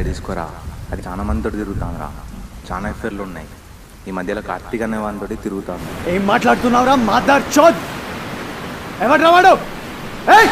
తీసుకోరా అది చాలా మందితో తిరుగుతానురా చాలా ఎఫ్ఐఆర్లు ఉన్నాయి ఈ మధ్యలో కార్తీక్ అనే వానితోటి తిరుగుతాను ఏం మాట్లాడుతున్నావురా మాదార్ చోద్ ఎవడ్రా వాడు ఏయ్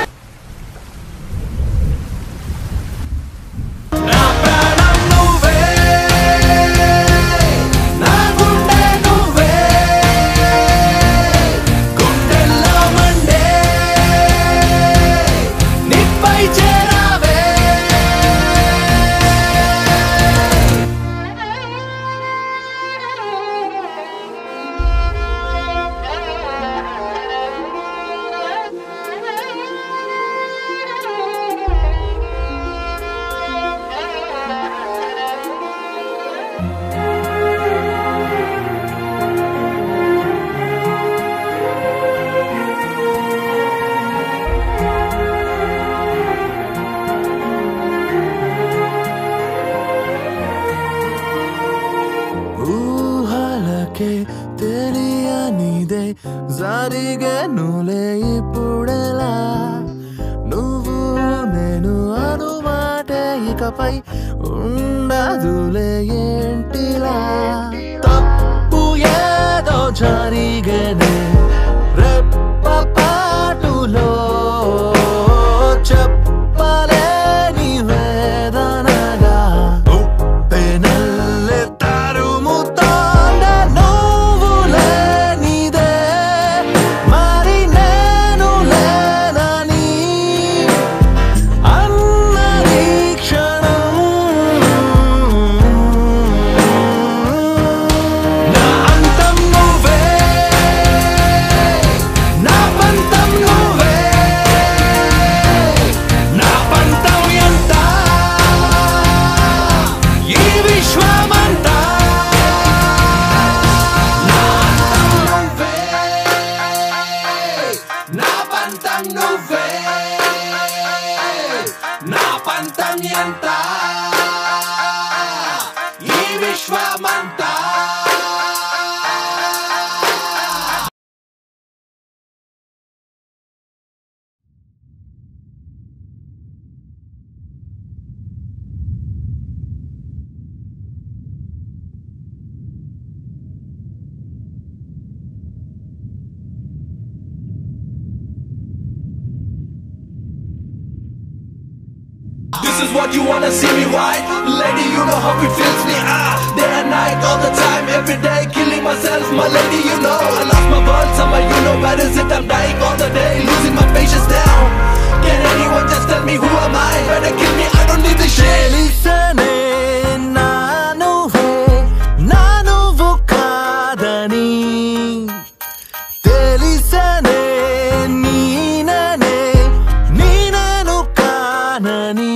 ఊహలకే తెలియనిదే జరిగేనులే ఇప్పుడెలా నువ్వు నేను అనుమాటే ఇకపై ఉండదులే ఏంటిలా తప్పు ఏదో జరిగనే రెప్పపాటులో చెప్పలేని వేదనగా ఉప్పెనల్లె తరుముతోందే నువ్వు లేనిదే మరి నేను లేనని అన్నది క్షణం నా అంతం నువ్వే నా పంతం నువ్వే నా పంతం ఎంత ఈ విశ్వమంతా నా అంతం నువ్వే నా పంతం నువ్వే నా పంతం ఎంత ఈ విశ్వమంతా This is what you wanna see me right Lady, you know how it feels me ah Day and night, all the time, every day Killing myself, my lady, you know I lost my world, summer, you know where is it I'm dying all the day, losing my patience down Can anyone just tell me who am I? Better kill me, I don't need this shit తెలిసనే నా నువ్వే నా నువ్వు కాదని తెలిసనే నీననే నీనను కానని